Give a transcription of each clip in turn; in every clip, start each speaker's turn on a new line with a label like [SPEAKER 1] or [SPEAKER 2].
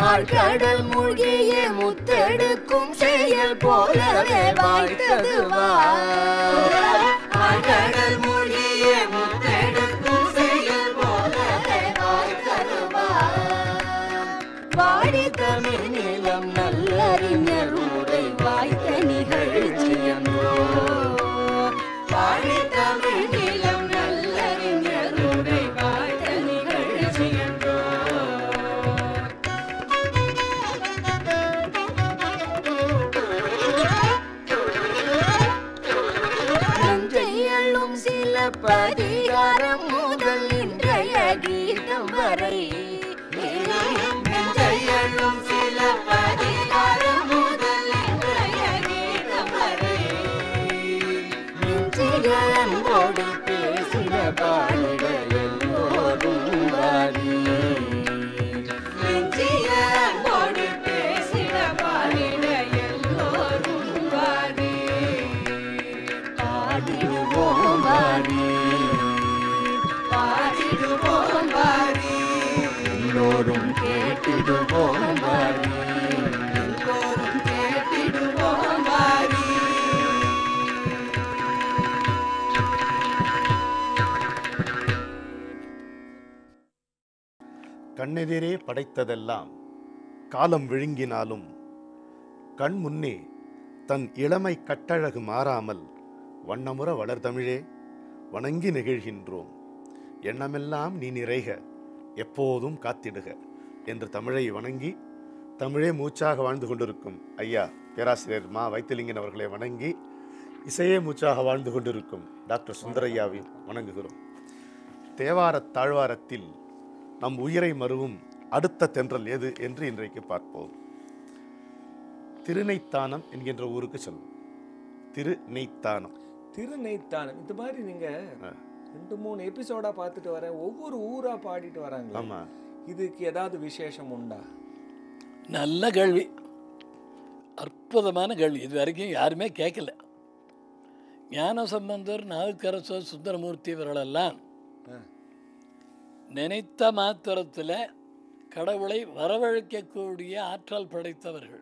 [SPEAKER 1] ஆழ்கடல் மூழ்கிய முத்தெடுக்கும் செயல் போலவே வாய்த்தது ஆழ்கடல் மூழ்கிய முத்தெடுக்கும் செயல் போலவே வாய்த்தது வாடி தமிழ் நிலம் நல்லறிஞர் உரை வாய்த்த நிகழ்ச்சியன்றோ வாடி தமிழ் நிலம் நல்லறிஞர் உரை வாய்த்த நிகழ்ச்சியன்றோ நஞ்சையள்ளும் சில பதிகாரம் முதல் இன்றைய கீதம் வரை நஞ்சையள்ளும் சில பதிகாரம் முதல் இன்றைய கீதம் வரை நெஞ்சிக அன்போடு பேசின பாடிட எல்லோரும் வாரி நெஞ்சிக அன்போடு பேசின பாடிட எல்லோரும் வாரி பாடிடுவோம் வாரி பாடிடுவோம் வாரி எல்லோரும் கேட்டிடுவோம் வாரி எல்லோரும் கேட்டிடுவோம் வாரி
[SPEAKER 2] கண்ணெதிரே படைத்ததெல்லாம் காலம் விழுங்கினாலும் கண் முன்னே தன் இளமை கட்டழகு மாறாமல் வண்ணமுற வளர்தமிழே வணங்கி நெகிழ்கின்றோம் எண்ணமெல்லாம் நீ நிறைக எப்போதும் காத்திடுக என்று தமிழை வணங்கி தமிழே மூச்சாக வாழ்ந்து கொண்டிருக்கும் ஐயா பேராசிரியர் மா வைத்திலிங்கன் அவர்களை வணங்கி இசையே மூச்சாக வாழ்ந்து கொண்டிருக்கும் டாக்டர் சுந்தரையாவை வணங்குகிறோம் தேவாரத் தாழ்வாரத்தில் நம் உயிரை மறுவும் அடுத்த தென்றல் எது என்று இன்றைக்கு பார்ப்போம் திருநெய்த்தானம் என்கின்ற ஊருக்கு செல்வோம் திருநெய்த்தானம்
[SPEAKER 3] திருநெய்த்தானம் இந்த மாதிரி நீங்க
[SPEAKER 2] ஆ.
[SPEAKER 3] ரெண்டு மூணு எபிசோடா பார்த்துட்டு வரேன் ஒவ்வொரு ஊரா பாடிட்டு வராங்க
[SPEAKER 2] ஆமா
[SPEAKER 3] இதுக்கு ஏதாவது விசேஷம் உண்டா
[SPEAKER 4] நல்ல கேள்வி அற்புதமான கேள்வி இது வரைக்கும் யாருமே கேட்கல ஞான சம்பந்தர் நாவுக்கரசர் சுந்தரமூர்த்தி இவர்களெல்லாம்
[SPEAKER 3] ஆ.
[SPEAKER 4] நினைத்த மாத்திரத்தில் கடவுளை வரவழைக்கக்கூடிய ஆற்றல் படைத்தவர்கள்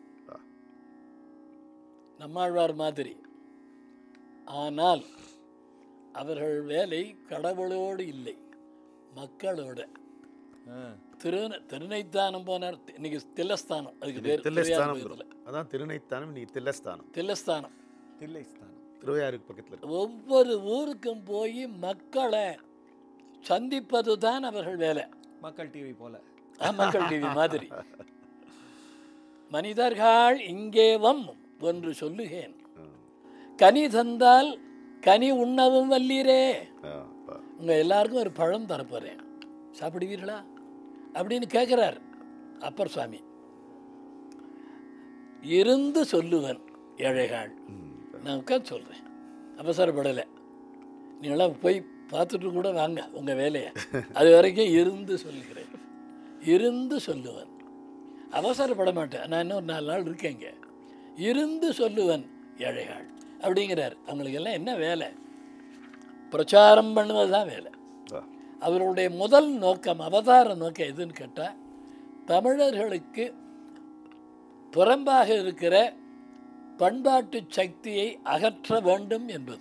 [SPEAKER 4] நம்மாழ்வார் மாதிரி ஆனால் அவர்கள் வேலை கடவுளோடு இல்லை மக்களோட
[SPEAKER 3] ஆ.
[SPEAKER 4] திரு திருநைத்தானம் போனார் இன்னைக்கு தில்லஸ்தானம் அதுக்கு பேர்
[SPEAKER 2] தில்லைஸ்தானம்
[SPEAKER 4] திருவையாறுபுரத்துல.
[SPEAKER 2] அதான் திருநெய்த்தானம் இன்னைக்கு தில்லஸ்தானம்
[SPEAKER 4] தில்லஸ்தானம்
[SPEAKER 3] தில்லைஸ்தானம்
[SPEAKER 2] திருவையாருக்கு பக்கத்துல இருக்கு
[SPEAKER 4] ஒவ்வொரு ஊருக்கும் போய் மக்களை சந்திப்பது தான் அவர்கள் வேலை
[SPEAKER 3] மக்கள் டிவி போல
[SPEAKER 4] ஆ, மக்கள் டிவி மாதிரி மனிதர்கள் இங்கே வம் ஒன்று சொல்லுகேன் கனி தந்தால் கனி உண்ணவும் வல்லீரே
[SPEAKER 2] ஆ, ஆ.
[SPEAKER 4] உங்க எல்லாருக்கும் ஒரு பழம் தரப்போறேன் சாப்பிடுவீர்களா அப்படின்னு கேட்குறார் அப்பர் சுவாமி இருந்து சொல்லுவன் ஏழைகள் நான் உட்காந்து சொல்கிறேன் அவசரப்படலை நீங்களாம் போய் பார்த்துட்டு கூட வாங்க உங்கள் வேலையை அது வரைக்கும் இருந்து சொல்லுகிறேன் இருந்து சொல்லுவன் அவசரப்பட மாட்டேன் நான் இன்னும் ஒரு நாலு நாள் இருக்கேங்க இருந்து சொல்லுவன் ஏழைகள் அப்படிங்கிறார் அவங்களுக்கு எல்லாம் என்ன வேலை பிரச்சாரம் பண்ணுவது தான் வேலை
[SPEAKER 2] ஆ.
[SPEAKER 4] அவருடைய முதல் நோக்கம் அவதார நோக்கம் எதுன்னு கேட்டால் தமிழர்களுக்கு புறம்பாக இருக்கிற பண்பாட்டு சக்தியை அகற்ற வேண்டும் என்பது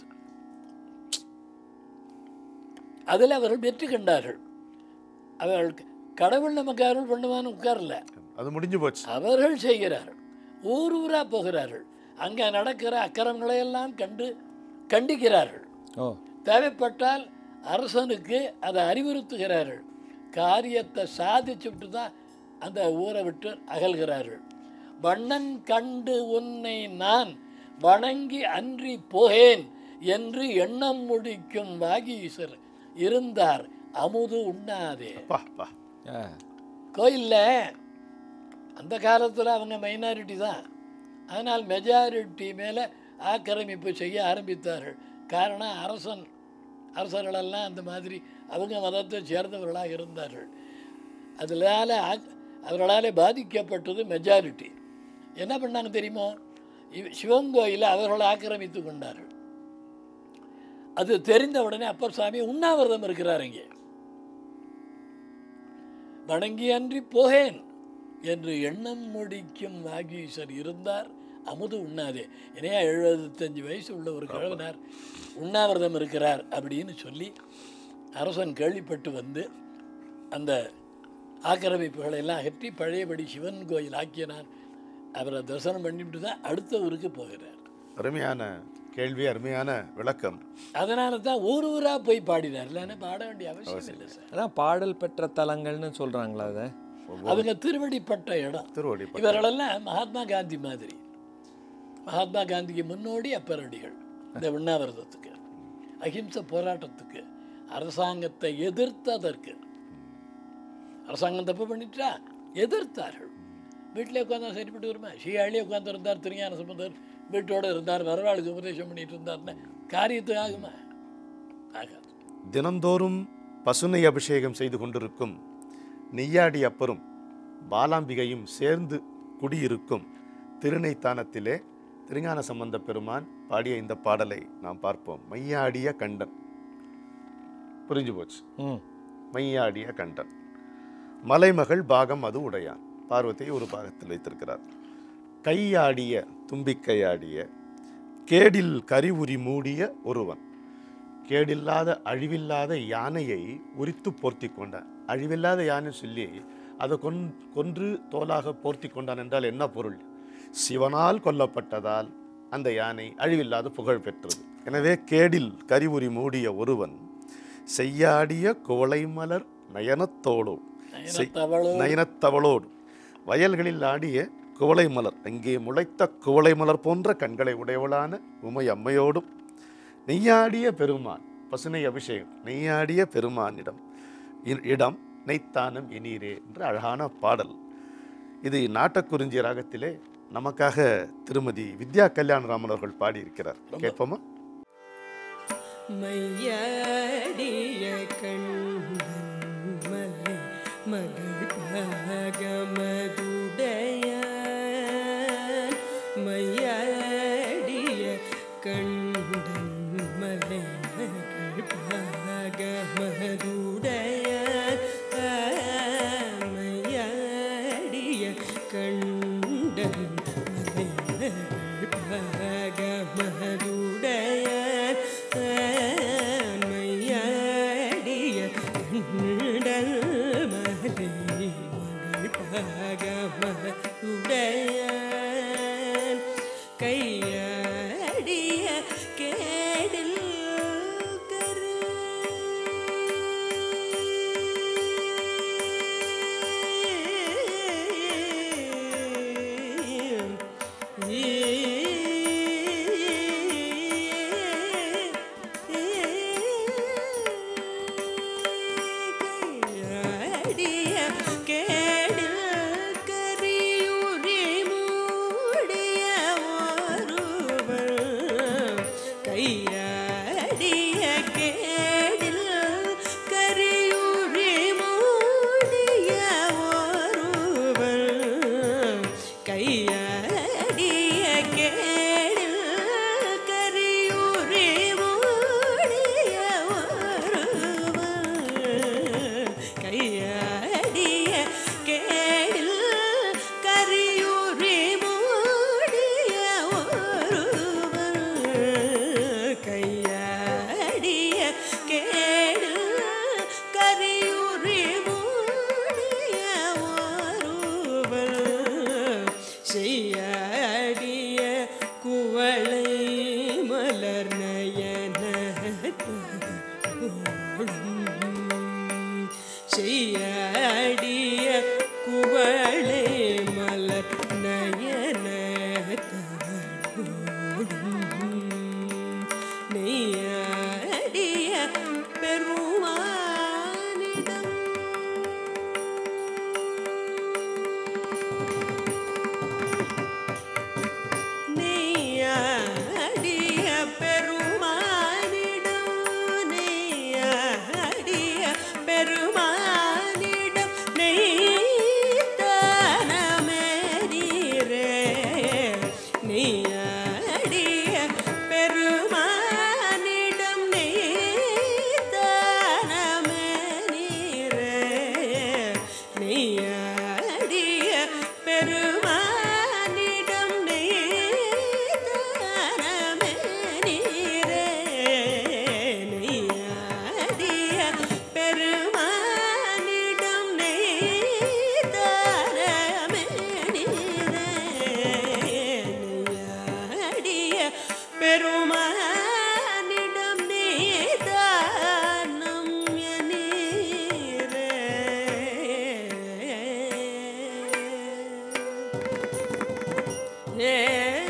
[SPEAKER 4] அதில் அவர்கள் வெற்றி கண்டார்கள் அவர்கள் கடவுள் நமக்கு அருள் பண்ணுவான்னு உட்காரல
[SPEAKER 2] அது முடிஞ்சு போச்சு
[SPEAKER 4] அவர்கள் செய்கிறார்கள் ஊர் ஊரா போகிறார்கள் அங்கே நடக்கிற அக்கிரமங்களை எல்லாம் கண்டு கண்டிக்கிறார்கள்
[SPEAKER 3] ஓ
[SPEAKER 4] தேவைப்பட்டால் அரசனுக்கு அதை அறிவுறுத்துகிறார்கள் காரியத்தை சாதிச்சுட்டு தான் அந்த ஊரை விட்டு அகல்கிறார்கள் வண்ணன் கண்டு உன்னை நான் வணங்கி அன்றி போகேன் என்று எண்ணம் முடிக்கும் வாகீசர் இருந்தார் அமுது உண்ணாதே
[SPEAKER 2] பா பா
[SPEAKER 3] ஆ.
[SPEAKER 4] கோயிலில் அந்த காலத்தில் அவங்க மைனாரிட்டி தான் ஆனால் மெஜாரிட்டி மேலே ஆக்கிரமிப்பு செய்ய ஆரம்பித்தார்கள் காரணம் அரசன் அரசர்களெல்லாம் அந்த மாதிரி அவங்க மதத்தை சேர்ந்தவர்களாக இருந்தார்கள் அதனால் அவர்களால் பாதிக்கப்பட்டது மெஜாரிட்டி என்ன பண்ணாங்க தெரியுமா இவ் சிவன் கோயிலை அவர்கள் ஆக்கிரமித்து கொண்டார்கள் அது தெரிந்த உடனே அப்பர் சாமி உண்ணாவிரதம் இருக்கிறார் இங்கே வணங்கி அன்றி போகேன் என்று எண்ணம் முடிக்கும் வாகீசர் இருந்தார் அமுது உண்ணாதே இணையா எழுபத்தஞ்சு வயசு உள்ள ஒரு கிழவனார் உண்ணாவிரதம் இருக்கிறார் அப்படின்னு சொல்லி அரசன் கேள்விப்பட்டு வந்து அந்த ஆக்கிரமிப்புகளை எல்லாம் அகற்றி பழையபடி சிவன் கோயில் ஆக்கியனார் அவரை தரிசனம் பண்ணிவிட்டு தான் அடுத்த ஊருக்கு போகிறார்
[SPEAKER 2] அருமையான கேள்வி அருமையான விளக்கம்
[SPEAKER 4] அதனால தான் ஊர் ஊராக போய் பாடினார் இல்லைன்னா பாட வேண்டிய அவசியம் இல்லை சார்
[SPEAKER 3] அதான் பாடல் பெற்ற தலங்கள்னு சொல்றாங்களா அதை
[SPEAKER 4] அவங்க திருவடிப்பட்ட இடம்
[SPEAKER 2] திருவடி
[SPEAKER 4] இவர்களெல்லாம் மகாத்மா காந்தி மாதிரி மகாத்மா காந்திக்கு முன்னோடி அப்பரடிகள் இந்த உண்ணாவிரதத்துக்கு அஹிம்சை போராட்டத்துக்கு அரசாங்கத்தை எதிர்த்ததற்கு அரசாங்கம் தப்பு பண்ணிட்டா எதிர்த்தார்கள் வீட்டிலே உட்காந்தா சரிப்பட்டு வருமா ஸ்ரீயாளியே உட்காந்து இருந்தார் திருஞான சம்பந்தர் வீட்டோடு இருந்தார் வரவாளுக்கு உபதேசம் பண்ணிட்டு இருந்தார்னா காரியத்துக்கு ஆகுமா ஆகாது
[SPEAKER 2] தினந்தோறும் பசுனை அபிஷேகம் செய்து கொண்டிருக்கும் நெய்யாடி அப்பரும் பாலாம்பிகையும் சேர்ந்து குடியிருக்கும் திருநைத்தானத்திலே திருஞான சம்பந்த பெருமான் பாடிய இந்த பாடலை நாம் பார்ப்போம் மையாடிய கண்டன் புரிஞ்சு போச்சு
[SPEAKER 3] ம்
[SPEAKER 2] மையாடிய கண்டன் மலைமகள் பாகம் அது உடையான் பார்வதியை ஒரு பாகத்தில் வைத்திருக்கிறார் கையாடிய தும்பிக்கையாடிய கேடில் கரிவுரி மூடிய ஒருவன் கேடில்லாத அழிவில்லாத யானையை உரித்து போர்த்தி கொண்டான் அழிவில்லாத யானை சொல்லி அதை கொன் கொன்று தோலாக போர்த்தி கொண்டான் என்றால் என்ன பொருள் சிவனால் கொல்லப்பட்டதால் அந்த யானை அழிவில்லாத புகழ் பெற்றது எனவே கேடில் கரிவுரி மூடிய ஒருவன் செய்யாடிய குவளை மலர் நயனத்தோடோ செய்-
[SPEAKER 4] நயனத்தவளோ
[SPEAKER 2] நயனத்தவளோடு வயல்களில் ஆடிய குவளை மலர் அங்கே முளைத்த குவளை மலர் போன்ற கண்களை உடையவளான உமை அம்மையோடும் நெய்யாடிய பெருமான் பசுனை அபிஷேகம் நெய்யாடிய பெருமானிடம் இ- இடம் நெய்த்தானம் எண்ணீரே என்ற அழகான பாடல் இது நாட்டக்குறிஞ்சி ராகத்திலே நமக்காக திருமதி வித்யா கல்யாணராமன் அவர்கள் பாடியிருக்கிறார் கேட்போமா
[SPEAKER 1] மையாடிய கண்ணன் மலை மகள் பாகமதுடைய மையாடிய கண்ணன் மலை மகள் பாகமதுடைய மையாடிய கண்டன் மலை மகள் பாகமதுடைய மையாடிய கண்டல் மலை மகள் பாகமதுடைய கையாடிய கேடில் கரு கையாடிய கேடில் கரியுரி மூடிய ஒருவர் கையாடிய கேடில் கரியுரி மூடிய ஒருவர் கையாடிய கேடில் கரியுரி மூடிய ஒருவர் கையாடிய கேடில் கரியுரி மூடிய ஒருவர் கையாடிய கேடில் கரியுரி மூடிய ஒருவர் செய்யாடிய குவளை மலர் நயன செய்யாடிய குவளை மலர் நயன நெய்யாடிய பெருமானிடம் நெய்யாடிய பெருமானிடம் நெய்யாடிய பெருமானிடம் பெருமானிடம் நெய்தாரமே நீரேடிய பெருமானிடம் நீதானம் எனீரே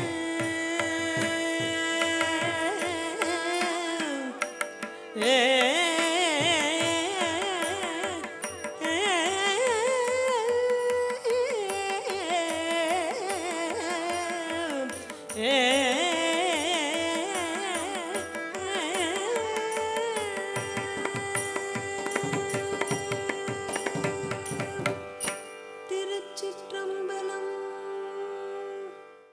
[SPEAKER 1] திருச்சிற்றம்பலம்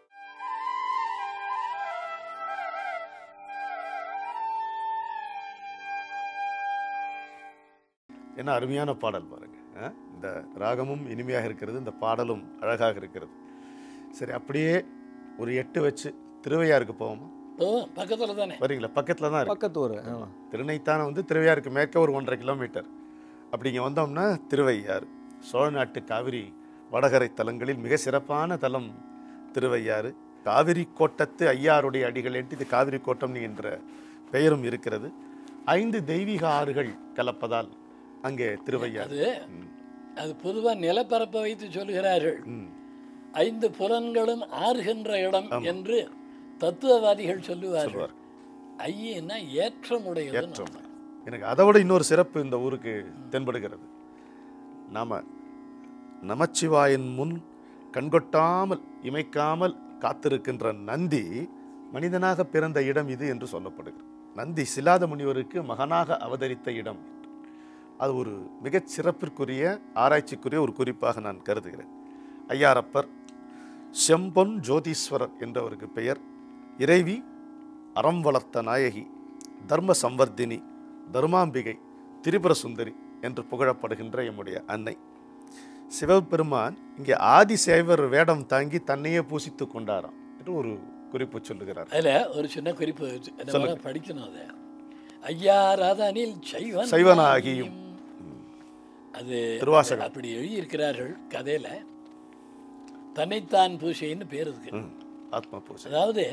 [SPEAKER 2] என்ன அருமையான பாடல் பாருங்க ஆ? இந்த ராகமும் இனிமையாக இருக்கிறது இந்த பாடலும் அழகாக இருக்கிறது சரி அப்படியே ஒரு எட்டு வச்சு திருவையாருக்கு போவோமா
[SPEAKER 4] ஓ பக்கத்தில் தானே
[SPEAKER 2] வரீங்களா பக்கத்தில் தான் இருக்கு
[SPEAKER 3] பக்கத்தூர் ஆமா
[SPEAKER 2] திருநைத்தானம் வந்து திருவையாருக்கு மேற்க ஒரு ஒன்றரை கிலோமீட்டர் அப்படி இங்கே வந்தோம்னா திருவையாறு சோழ நாட்டு காவிரி வடகரை தலங்களில் மிக சிறப்பான தலம் திருவையாறு காவிரி கோட்டத்து ஐயாருடைய அடிகள் என்று இது காவிரி கோட்டம் என்ற பெயரும் இருக்கிறது ஐந்து தெய்வீக ஆறுகள் கலப்பதால் அங்கே திருவையாறு
[SPEAKER 4] அது அது பொதுவாக நிலப்பரப்பை வைத்து சொல்கிறார்கள்
[SPEAKER 2] ம்.
[SPEAKER 4] ஐந்து புலன்களும் ஆறுகின்ற இடம் என்று தத்துவவாதிகள் சொல்லுவார்கள்
[SPEAKER 2] சொல்வார்.
[SPEAKER 4] ஐயன்னா ஏற்றமுடையது
[SPEAKER 2] ஏற்றம் எனக்கு அதை விட இன்னொரு சிறப்பு இந்த ஊருக்கு தென்படுகிறது நாம நமச்சிவாயின் முன் கண்கொட்டாமல் இமைக்காமல் காத்திருக்கின்ற நந்தி மனிதனாக பிறந்த இடம் இது என்று சொல்லப்படுகிறது நந்தி சிலாத முனிவருக்கு மகனாக அவதரித்த இடம் அது ஒரு மிகச் சிறப்பிற்குரிய ஆராய்ச்சிக்குரிய ஒரு குறிப்பாக நான் கருதுகிறேன் ஐயாரப்பர் செம்பொன் ஜோதீஸ்வரர் என்றவருக்கு பெயர் இறைவி அறம் வளர்த்த நாயகி தர்ம சம்வர்தினி தர்மாம்பிகை திரிபுர சுந்தரி என்று புகழப்படுகின்ற எம்முடைய அன்னை சிவபெருமான் இங்கே ஆதிசேவர் வேடம் தாங்கி தன்னையே பூசித்து கொண்டாராம் என்று ஒரு குறிப்பு சொல்லுகிறார்
[SPEAKER 4] அதில் ஒரு சின்ன குறிப்பு நம்ம படிக்கணும் அதை ஐயா ராதானில் சைவன்
[SPEAKER 2] சைவனாகியும்.
[SPEAKER 4] அது
[SPEAKER 2] திருவாசகம்.
[SPEAKER 4] அப்படி எழுதியிருக்கிறார்கள் கதையில தன்னைத்தான் பூசைன்னு பேர் இருக்கு
[SPEAKER 2] ம், ஆத்ம பூசை
[SPEAKER 4] அதாவது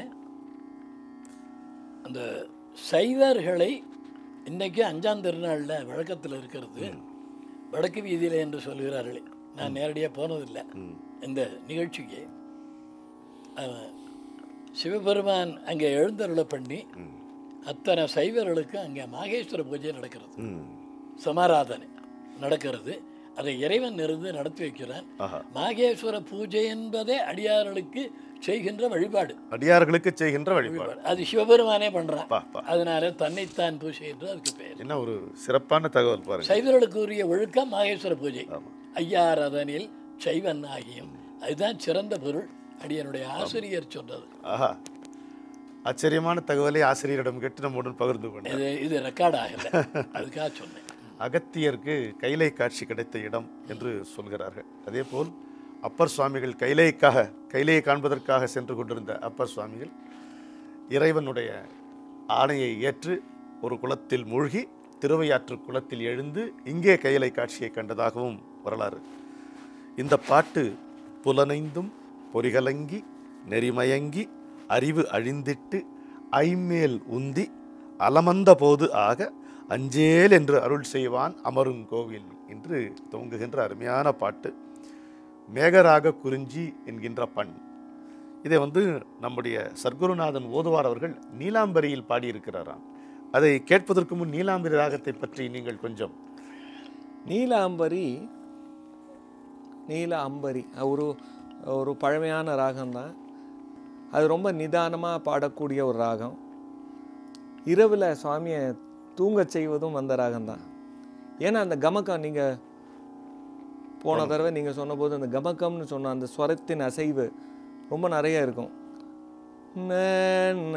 [SPEAKER 4] அந்த சைவர்களை இன்னைக்கு அஞ்சாம் திருநாளில் வழக்கத்தில் இருக்கிறது வடக்கு வீதியில் என்று சொல்கிறார்களே நான் நேரடியாக போனதில்லை இந்த நிகழ்ச்சிக்கு அஹ், சிவபெருமான் அங்கே எழுந்தருளை பண்ணி அத்தனை சைவர்களுக்கு அங்கே மாகேஸ்வர பூஜை நடக்கிறது
[SPEAKER 2] ம்,
[SPEAKER 4] சமாராதனை நடக்கிறது அதை இறைவன் இருந்து நடத்தி வைக்கிறான்
[SPEAKER 2] ஆஹா
[SPEAKER 4] மாகேஸ்வர பூஜை என்பதே அடியார்களுக்கு செய்கின்ற வழிபாடு
[SPEAKER 2] அடியார்களுக்கு செய்கின்ற வழிபாடு
[SPEAKER 4] வழிபாடு அது சிவபெருமானே பண்றான்
[SPEAKER 2] பா, பா.
[SPEAKER 4] அதனால தன்னைத்தான் பூஜை என்று அதுக்கு பெயர்
[SPEAKER 2] என்ன ஒரு சிறப்பான தகவல் பாருங்க
[SPEAKER 4] சைவர்களுக்கு உரிய ஒழுக்கம் மாகேஸ்வர பூஜை
[SPEAKER 2] ஆமா.
[SPEAKER 4] ஐயாராதனில் சைவன் ஆகியும் அதுதான் சிறந்த பொருள் அடியனுடைய ஆசிரியர் சொன்னது
[SPEAKER 2] ஆஹா ஆச்சரியமான தகவலை ஆசிரியரிடம் கேட்டு நம்முடன் பகிர்ந்து கொண்டார்
[SPEAKER 4] இது இது ரெக்கார்ட் ஆகல அதுக்காக சொன்னேன்
[SPEAKER 2] அகத்தியருக்கு கைலை காட்சி கிடைத்த இடம் என்று சொல்கிறார்கள் அதேபோல் அப்பர் சுவாமிகள் கைலைக்காக கைலையை காண்பதற்காக சென்று கொண்டிருந்த அப்பர் சுவாமிகள் இறைவனுடைய ஆணையை ஏற்று ஒரு குளத்தில் மூழ்கி திருவையாற்று குளத்தில் எழுந்து இங்கே கைலை காட்சியை கண்டதாகவும் வரலாறு இந்த பாட்டு புலனைந்தும் பொறிகலங்கி நெறிமயங்கி அறிவு அழிந்திட்டு ஐமேல் உந்தி அலமந்த போது ஆக அஞ்சேல் என்று அருள் செய்வான் அமருங்கோவில் என்று துவங்குகின்ற அருமையான பாட்டு மேகராக குறிஞ்சி என்கின்ற பண் இதை வந்து நம்முடைய சர்க்குருநாதன் ஓதுவார் அவர்கள் நீலாம்பரியில் பாடியிருக்கிறாராம் அதை கேட்பதற்கு முன் நீலாம்பரி ராகத்தை பற்றி நீங்கள் கொஞ்சம்
[SPEAKER 3] நீலாம்பரி நீல அம்பரி ஒரு ஒரு பழமையான ராகம்தான் அது ரொம்ப நிதானமாக பாடக்கூடிய ஒரு ராகம் இரவில் சுவாமியை தூங்கச் செய்வதும் அந்த ராகம்தான் ஏன்னா அந்த கமக்கம் நீங்கள் போன தடவை நீங்கள் சொன்னபோது அந்த கமக்கம்னு சொன்ன அந்த ஸ்வரத்தின் அசைவு ரொம்ப நிறைய இருக்கும் ந, ந,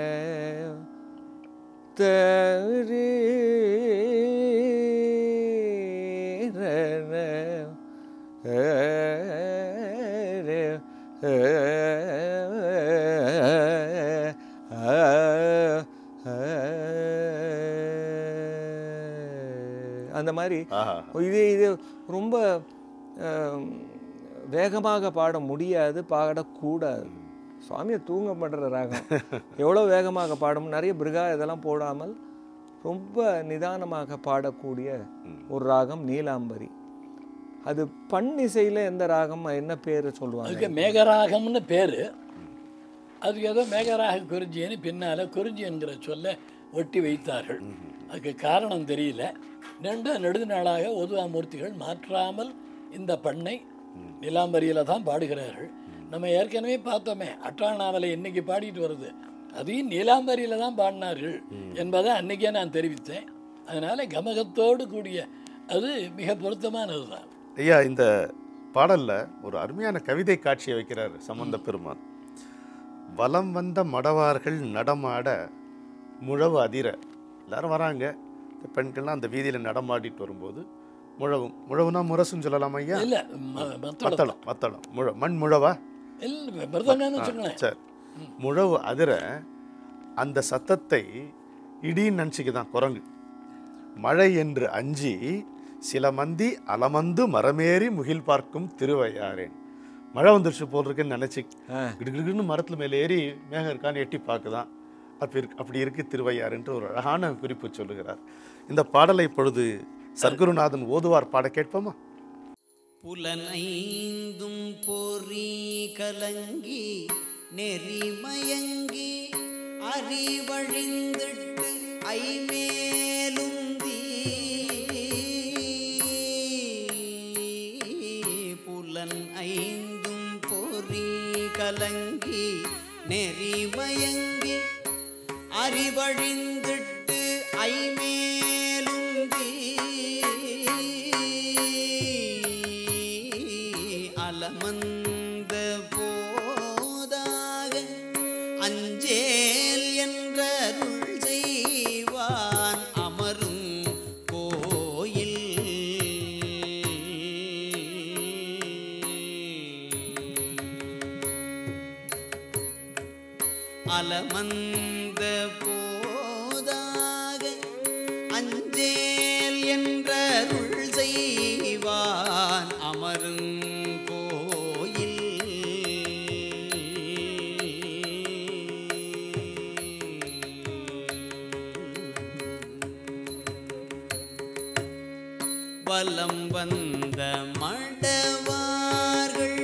[SPEAKER 3] தரி, ர, ர, ஏ, ரே, ஏ, ஆ, ஆ. அந்த மாதிரி
[SPEAKER 2] ஆஹா
[SPEAKER 3] இது இது ரொம்ப ஆம், வேகமாக பாட முடியாது பாடக்கூடாது சுவாமியை தூங்க பண்ணுற ராகம் எவ்வளோ வேகமாக பாடும் நிறைய பிருகா இதெல்லாம் போடாமல் ரொம்ப நிதானமாக பாடக்கூடிய ஒரு ராகம் நீலாம்பரி அது பண்ணிசையில் எந்த ராகம் என்ன பேர் சொல்லுவாங்க
[SPEAKER 4] அதுக்கு மேகராகம்னு பேர் அதுக்கு ஏதோ மேகராக குறிஞ்சின்னு பின்னால் குறிஞ்சி என்கிற சொல்ல ஒட்டி வைத்தார்கள் அதுக்கு காரணம் தெரியல நீண்ட நெடுநாளாக ஒதுவாமூர்த்திகள் மாற்றாமல் இந்த பண்ணை நிலாம்பரியில் தான் பாடுகிறார்கள் நம்ம ஏற்கனவே பார்த்தோமே அட்டானாவலை இன்னைக்கு பாடிட்டு வருது அதையும் நீலாம்பரியில் தான் பாடினார்கள் என்பதை அன்னைக்கே நான் தெரிவித்தேன் அதனால் கமகத்தோடு கூடிய அது மிக பொருத்தமானது தான்
[SPEAKER 2] ஐயா இந்த பாடல்ல ஒரு அருமையான கவிதை காட்சியை வைக்கிறார் சம்பந்த பெருமான் வலம் வந்த மடவார்கள் நடமாட முழவு அதிர எல்லாரும் வராங்க இந்த பெண்கள்லாம் அந்த வீதியில் நடமாடிட்டு வரும்போது முழவும் முழவுனா முரசுன்னு சொல்லலாமா ஐயா
[SPEAKER 4] இல்லை மத்தளம்
[SPEAKER 2] மத்தளம் மத்தளம் முழ மண் முழவா
[SPEAKER 4] இல்லை மிருதங்கன்னு வச்சுக்கோங்களேன்
[SPEAKER 2] சரி முழவு அதிர அந்த சத்தத்தை இடின்னு நினச்சிக்குதான் குரங்கு மழை என்று அஞ்சி சில மந்தி அலமந்து மரமேறி முகில் பார்க்கும் திருவையாறேன் மழை வந்துருச்சு போல் இருக்குன்னு நினச்சி
[SPEAKER 3] ஆ.
[SPEAKER 2] கிடுகிடுன்னு மரத்துல மேலே ஏறி மேகம் இருக்கான்னு எட்டி பார்க்குதான் அப்படி இருக்கு அப்படி இருக்கு திருவையாறு என்று ஒரு அழகான குறிப்பு சொல்லுகிறார் இந்த பாடலை இப்பொழுது சர்க்குருநாதன் ஓதுவார் பாட கேட்போமா
[SPEAKER 1] புலனைந்தும் பொறி கலங்கி நெறிமயங்கி அறிவழிந்திட்டு ஐமேலுந்தி புலன் ஐந்தும் பொறி கலங்கி நெறிமயங்கி அறிவழிந்திட்டு ஐமேலுந்தி அலமந்த போதாக அஞ்சேல் என்ற அருள் செய்வான் அமரும் கோயில் அலமந்த போதாக அஞ்சேல் என்ற அருள் செய்வான் அமரும் கோயில் வலம் வந்த மடவார்கள்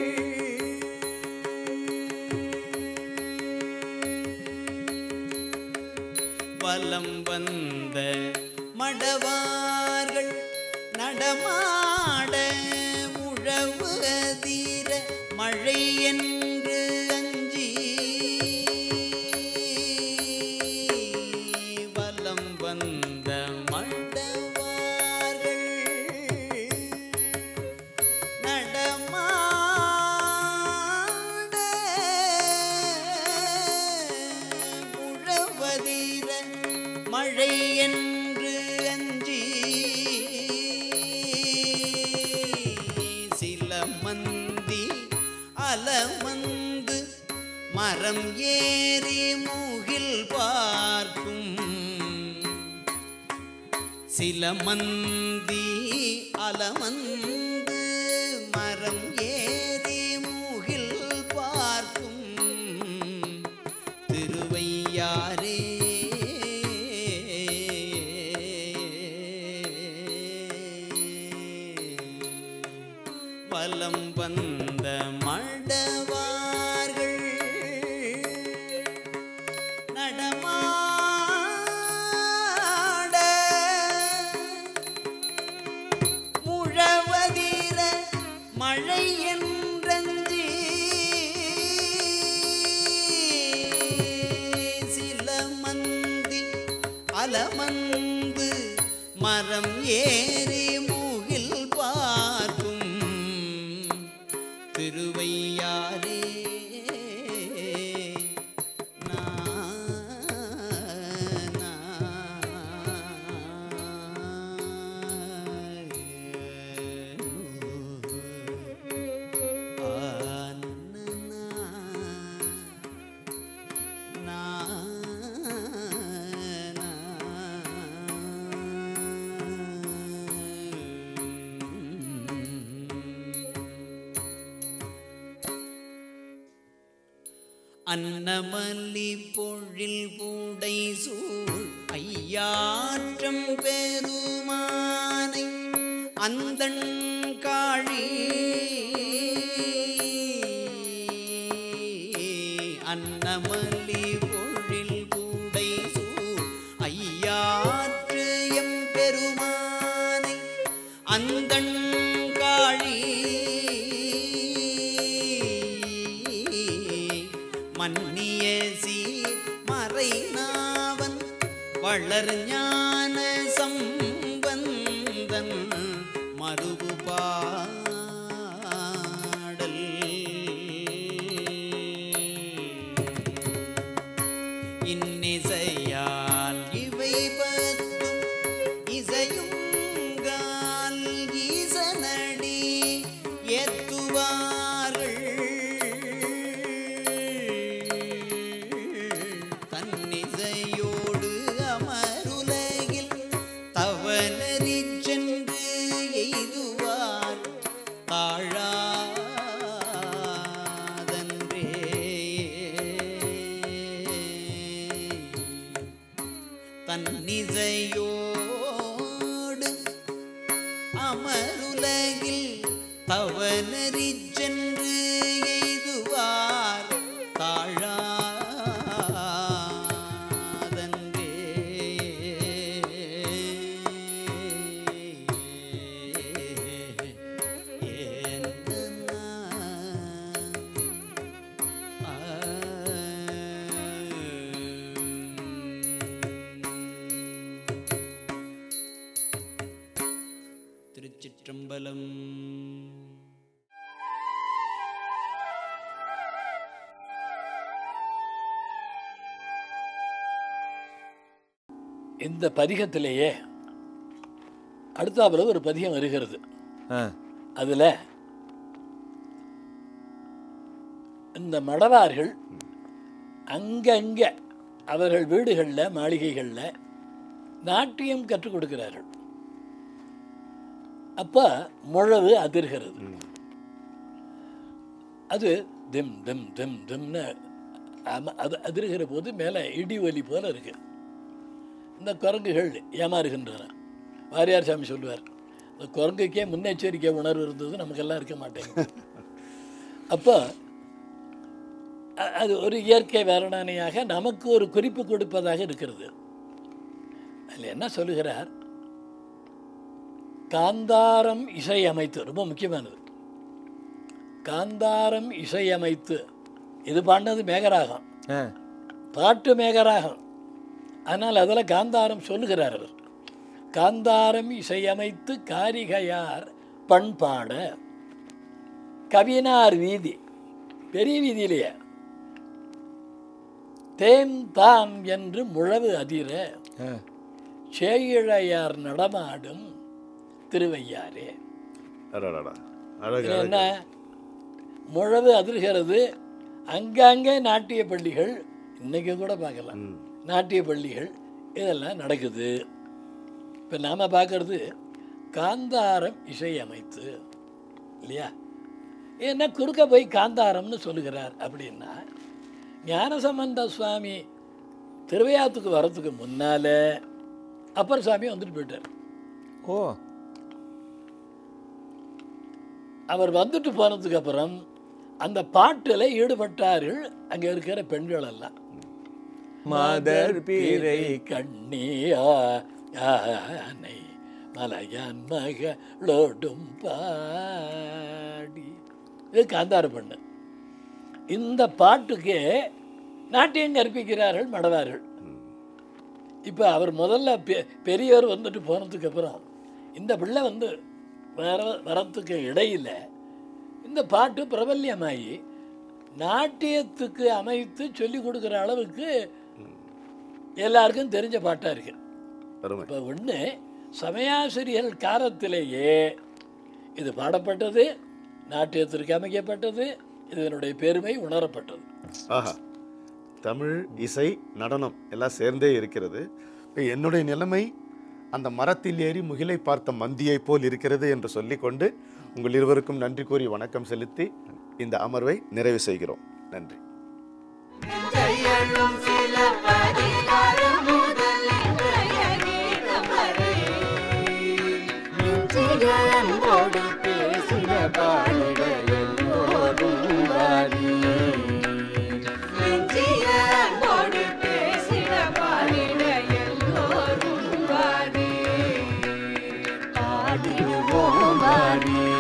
[SPEAKER 1] வலம் வந்த மடவார்கள் நடமாட உழவு அதிர மழை என்று அஞ்சி வலம் வந்த மடவார்கள் நடமாட உழவதீர மழை என்று அஞ்சி சில மந்தி அலமந்து மரம் ஏறி மூகில் பார்க்கும் சில மந்தி அலமந்து மரம் ஏறி மூகில் பார்க்கும் திருவையாரே வலம் வந்த மடவார்கள் நடமாட முழவதிர மழை என்றஞ்சி சில மந்தி அலமந்து மரம் ஏறி மூகில் பார்க்கும் திருவையாரே அன்னமல்லி பொழில் பூடை சூழ் ஐயாற்றம் பெருமானை அந்தண் காழி அன்னமல்லி பொழில் பூடை சூழ் ஐயாற்று எம் பெருமானை அந்தண் காழி மன்னிய சீர் மறைநாவன் வளர் ஞான சம்பந்தன் மருகு பாடல் இன்னிசையால் இவை பத்தும் இசையுங்கால் ஈசனடி ஏத்துவார்கள் தன்னிசையோடு அமருலகில் தவனறி சென்று எய்துவார் தாழாதன்றே தன்னிசையோடு அமருலகில் தவனறி சென்று எய்துவார் தாழாதன்றே திருச்சிற்றம்பலம்
[SPEAKER 4] இந்த பதிகத்திலேயே அடுத்தாப்புல ஒரு பதிகம் வருகிறது
[SPEAKER 3] ஆ
[SPEAKER 4] அதில் இந்த மடவார்கள் அங்கங்கே அவர்கள் வீடுகளில் மாளிகைகளில் நாட்டியம் கற்றுக் கொடுக்கிறார்கள் அப்போ முழவு அதிர்கிறது அது திம் திம் திம் திம்னு அம- அது அதிர்கிற போது மேலே இடி ஒலி போல இருக்கு இந்த குரங்குகள் ஏமாறுகின்றன வாரியார் சாமி சொல்லுவார் இந்த குரங்குக்கே முன்னெச்சரிக்கை உணர்வு இருந்தது நமக்கெல்லாம் இருக்க மாட்டேங்குது அப்போ அ- அது ஒரு இயற்கை வர்ணனையாக நமக்கு ஒரு குறிப்பு கொடுப்பதாக இருக்கிறது அதில் என்ன சொல்லுகிறார் காந்தாரம் இசையமைத்து ரொம்ப முக்கியமானது காந்தாரம் இசையமைத்து இது பாடினது மேகராகம்
[SPEAKER 3] ஆ
[SPEAKER 4] பாட்டு மேகராகம் ஆனால் அதில் காந்தாரம் சொல்லுகிறார் அவர் காந்தாரம் இசையமைத்து காரிகையார் பண்பாட கவினார் வீதி பெரிய வீதியிலேயே தேம் தாம் என்று முழவு அதிர
[SPEAKER 3] ஆ
[SPEAKER 4] சேயிழையார் நடமாடும் திருவையாரே
[SPEAKER 2] அடடடா அழகு
[SPEAKER 4] இதுல
[SPEAKER 2] அழகு
[SPEAKER 4] என்ன முழவு அதிர்கிறது அங்கங்கே நாட்டிய பள்ளிகள் இன்னைக்கு கூட பார்க்கலாம்
[SPEAKER 2] ம்.
[SPEAKER 4] நாட்டிய பள்ளிகள் இதெல்லாம் நடக்குது இப்போ நாம் பார்க்கறது காந்தாரம் இசையமைத்து இல்லையா என்ன குறுக்க போய் காந்தாரம்னு சொல்லுகிறார் அப்படின்னா ஞானசம்பந்த சுவாமி திருவையாத்துக்கு வர்றதுக்கு முன்னால் அப்பர் சாமி வந்துட்டு போயிட்டார்
[SPEAKER 3] ஓ
[SPEAKER 4] அவர் வந்துட்டு போனதுக்கு அப்புறம் அந்த பாட்டில் ஈடுபட்டார்கள் அங்கே இருக்கிற பெண்கள் எல்லாம்
[SPEAKER 3] மாதர் பீரை
[SPEAKER 4] கண்ணியா யானை மலையான் மகளோடும் பாடி இது காந்தார பெண்ணு இந்த பாட்டுக்கே நாட்டியம் கற்பிக்கிறார்கள் மடவார்கள் இப்போ அவர் முதல்ல பெ பெரியவர் வந்துட்டு போனதுக்கு அப்புறம் இந்த பிள்ளை வந்து வர வரத்துக்கு இடையில் இந்த பாட்டு பிரபல்யமாகி நாட்டியத்துக்கு அமைத்து சொல்லி கொடுக்குற அளவுக்கு எல்லாருக்கும் தெரிஞ்ச பாட்டாக இருக்கு
[SPEAKER 2] அருமை
[SPEAKER 4] இப்போ ஒன்று சமயாசிரியர்கள் காலத்திலேயே இது பாடப்பட்டது நாட்டியத்திற்கு அமைக்கப்பட்டது இதனுடைய பெருமை உணரப்பட்டது
[SPEAKER 2] ஆஹா தமிழ் இசை நடனம் எல்லாம் சேர்ந்தே இருக்கிறது இப்ப என்னுடைய நிலைமை அந்த மரத்தில் ஏறி முகிலை பார்த்த மந்தியை போல் இருக்கிறது என்று சொல்லிக்கொண்டு உங்கள் இருவருக்கும் நன்றி கூறி வணக்கம் செலுத்தி இந்த அமர்வை நிறைவு செய்கிறோம் நன்றி
[SPEAKER 5] புகழும் சில பதிகாரம் முதல் இன்றைய கீதம் வரை நெஞ்சிய அன்போடு பேசிட பாடிட எல்லோரும் வாரி நெஞ்சிய அன்போடு பேசிட பாடிட எல்லோரும் வாரி பாடிடுவோம் வாரி